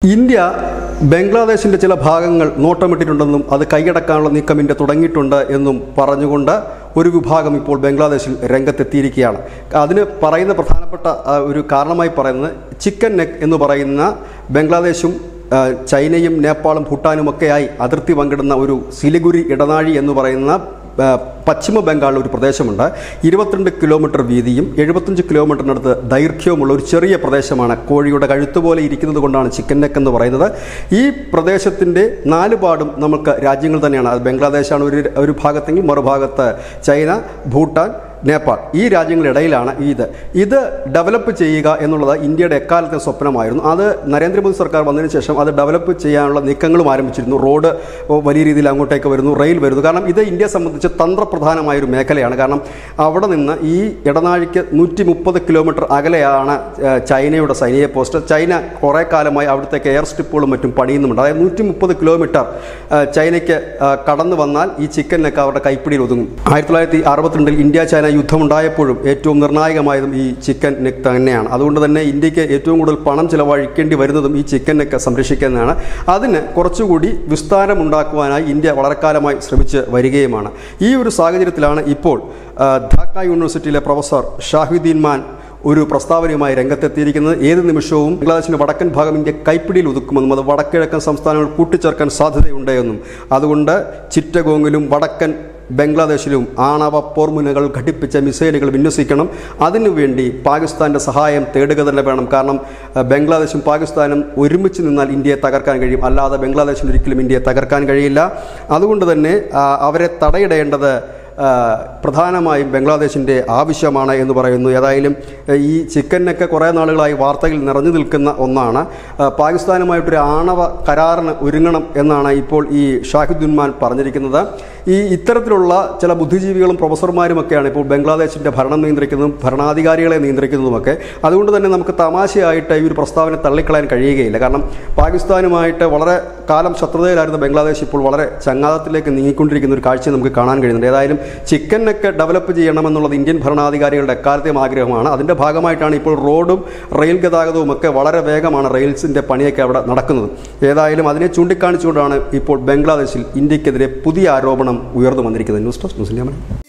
India ബംഗ്ലാദേശിൻ്റെ ചില ഭാഗങ്ങൾ നോട്ടമിട്ടിട്ടുണ്ടെന്നും അത് കൈയടക്കാനുള്ള നീക്കം ഇന്ത്യ തുടങ്ങിയിട്ടുണ്ട് എന്നും പറഞ്ഞുകൊണ്ട് ഒരു വിഭാഗം ഇപ്പോൾ ബംഗ്ലാദേശിൽ രംഗത്തെത്തിയിരിക്കുകയാണ് അതിന് പറയുന്ന പ്രധാനപ്പെട്ട ആ, ഒരു കാരണമായി പറയുന്നത് ചിക്കൻ നെക്ക് എന്ന് പറയുന്ന ബംഗ്ലാദേശും ആ, ചൈനയും നേപ്പാളും ഭൂട്ടാനും ഒക്കെയായി അതിർത്തി പങ്കിടുന്ന ഒരു സിലിഗുരി ഇടനാഴി എന്ന് പറയുന്ന ആ, പശ്ചിമ ബംഗാളിൽ ഒരു പ്രദേശമുണ്ട് ഇരുപത്തിരണ്ട് കിലോമീറ്റർ വീതിയും എഴുപത്തഞ്ച് കിലോമീറ്ററിനടുത്ത് ദൈർഘ്യവുമുള്ള ഒരു ചെറിയ പ്രദേശമാണ് കോഴിയുടെ കഴുത്ത് പോലെ ഇരിക്കുന്നത് കൊണ്ടാണ് ചിക്കൻ നെക്ക് എന്ന് പറയുന്നത് ഈ പ്രദേശത്തിൻ്റെ നാല് പാടും നമുക്ക് രാജ്യങ്ങൾ തന്നെയാണ് അത് ബംഗ്ലാദേശാണ് ഒരു ഒരു ഭാഗത്തെങ്കിൽ മറുഭാഗത്ത് ചൈന ഭൂട്ടാൻ നേപ്പാൾ ഈ രാജ്യങ്ങളിടയിലാണ് ഇത് ഇത് ഡെവലപ്പ് ചെയ്യുക എന്നുള്ളത് ഇന്ത്യയുടെ എക്കാലത്തെ സ്വപ്നമായിരുന്നു അത് നരേന്ദ്രമോദി സർക്കാർ വന്നതിന് ശേഷം അത് ഡെവലപ്പ് ചെയ്യാനുള്ള നീക്കങ്ങളും ആരംഭിച്ചിരുന്നു റോഡ് വലിയ രീതിയിൽ അങ്ങോട്ടേക്ക് വരുന്നു റെയിൽ വരുന്നു കാരണം ഇത് ഇന്ത്യയെ സംബന്ധിച്ച് തന്ത്രപ്രധാനമായ ഒരു മേഖലയാണ് കാരണം അവിടെ നിന്ന് ഈ ഇടനാഴിക്ക് നൂറ്റി മുപ്പത് കിലോമീറ്റർ അകലെയാണ് ഏഹ്, ചൈനയുടെ സൈനിക പോസ്റ്റ് ചൈന കുറേ കാലമായി അവിടുത്തേക്ക് എയർ സ്ട്രിപ്പുകളും മറ്റും പണിയുന്നുമുണ്ട് അതായത് നൂറ്റി മുപ്പത് കിലോമീറ്റർ ഏഹ്, ചൈനയ്ക്ക് ഏഹ്, കടന്നു വന്നാൽ ഈ ചിക്കനൊക്കെ അവരുടെ കൈപ്പിടിയിൽ ഒതുങ്ങും ആയിരത്തി തൊള്ളായിരത്തി അറുപത്തിരണ്ടിൽ ഇന്ത്യ ചൈന യുദ്ധമുണ്ടായപ്പോഴും ഏറ്റവും നിർണായകമായതും ഈ ചിക്കൻ നെക്ക് തന്നെയാണ് അതുകൊണ്ട് തന്നെ ഇന്ത്യക്ക് ഏറ്റവും കൂടുതൽ പണം ചിലവഴിക്കേണ്ടി വരുന്നതും ഈ ചിക്കൻ നെക്ക് സംരക്ഷിക്കുന്നതാണ് അതിന് കുറച്ചുകൂടി വിസ്താരമുണ്ടാക്കുവാനായി ഇന്ത്യ വളരെ കാലമായി ശ്രമിച്ച് വരികയുമാണ് ഈ ഒരു സാഹചര്യത്തിലാണ് ഇപ്പോൾ ആ, ധാക്ക യൂണിവേഴ്സിറ്റിയിലെ പ്രൊഫസർ ഷാഹിദ്ദീൻ മാൻ ഒരു പ്രസ്താവനയുമായി രംഗത്തെത്തിയിരിക്കുന്നത് ഏത് നിമിഷവും ബംഗ്ലാദേശിന്റെ വടക്കൻ ഭാഗം ഇന്ത്യ കൈപ്പിടിയിൽ ഒതുക്കുമെന്നും അത് വടക്കിഴക്കൻ സംസ്ഥാനങ്ങൾ കൂട്ടിച്ചേർക്കാൻ സാധ്യതയുണ്ട് എന്നും അതുകൊണ്ട് ചിറ്റഗോങ്ങിലും വടക്കൻ ബംഗ്ലാദേശിലും ആണവ പോർമുനകൾ ഘടിപ്പിച്ച മിസൈലുകൾ വിന്യസിക്കണം അതിനുവേണ്ടി പാകിസ്ഥാന്റെ സഹായം തേടുക തന്നെ വേണം കാരണം അഹ്, ബംഗ്ലാദേശും പാകിസ്ഥാനും ഒരുമിച്ച് നിന്നാൽ ഇന്ത്യയെ തകർക്കാൻ കഴിയും അല്ലാതെ ബംഗ്ലാദേശിന് ഒരിക്കലും ഇന്ത്യയെ തകർക്കാൻ കഴിയില്ല അതുകൊണ്ട് തന്നെ ആ, അവരെ തടയിടേണ്ടത് ആ, പ്രധാനമായും ബംഗ്ലാദേശിൻ്റെ ആവശ്യമാണ് എന്ന് പറയുന്നു ഏതായാലും ഏഹ്, ഈ ചിക്കനൊക്കെ കുറേ നാളുകളായി വാർത്തയിൽ നിറഞ്ഞു നിൽക്കുന്ന ഒന്നാണ് ആ, പാകിസ്ഥാനുമായിട്ടൊരു ആണവ കരാറിന് ഒരുങ്ങണം എന്നാണ് ഇപ്പോൾ ഈ ഷാഹിദുൻമാൻ പറഞ്ഞിരിക്കുന്നത് ഈ ഇത്തരത്തിലുള്ള ചില ബുദ്ധിജീവികളും പ്രൊഫസർമാരുമൊക്കെയാണ് ഇപ്പോൾ ബംഗ്ലാദേശിൻ്റെ ഭരണം നിയന്ത്രിക്കുന്നതും ഭരണാധികാരികളെ നിയന്ത്രിക്കുന്നതുമൊക്കെ അതുകൊണ്ട് തന്നെ നമുക്ക് തമാശയായിട്ട് ഈ ഒരു പ്രസ്താവന തള്ളിക്കളയാൻ കഴിയുകയില്ല കാരണം പാകിസ്ഥാനുമായിട്ട് വളരെ കാലം ശത്രുതയിലായിരുന്ന ബംഗ്ലാദേശ് ഇപ്പോൾ വളരെ ചങ്ങാതത്തിലേക്ക് നീങ്ങിക്കൊണ്ടിരിക്കുന്ന ഒരു കാഴ്ച നമുക്ക് കാണാൻ കഴിയുന്നുണ്ട് ഏതായാലും ചിക്കനൊക്കെ ഡെവലപ്പ് ചെയ്യണമെന്നുള്ളത് ഇന്ത്യൻ ഭരണാധികാരികളുടെ എക്കാലത്തെയും ആഗ്രഹമാണ് അതിൻ്റെ ഭാഗമായിട്ടാണ് ഇപ്പോൾ റോഡും റെയിൽ ഗതാഗതവും ഒക്കെ വളരെ വേഗമാണ് റെയിൽസിൻ്റെ പണിയൊക്കെ അവിടെ നടക്കുന്നത് ഏതായാലും അതിനെ ചൂണ്ടിക്കാണിച്ചുകൊണ്ടാണ് ഇപ്പോൾ ബംഗ്ലാദേശിൽ ഇന്ത്യക്കെതിരെ പുതിയ ആരോപണം ഉയർന്നു വന്നിരിക്കുന്നത് ന്യൂസ് ഡെസ്ക് മുസ്ലിം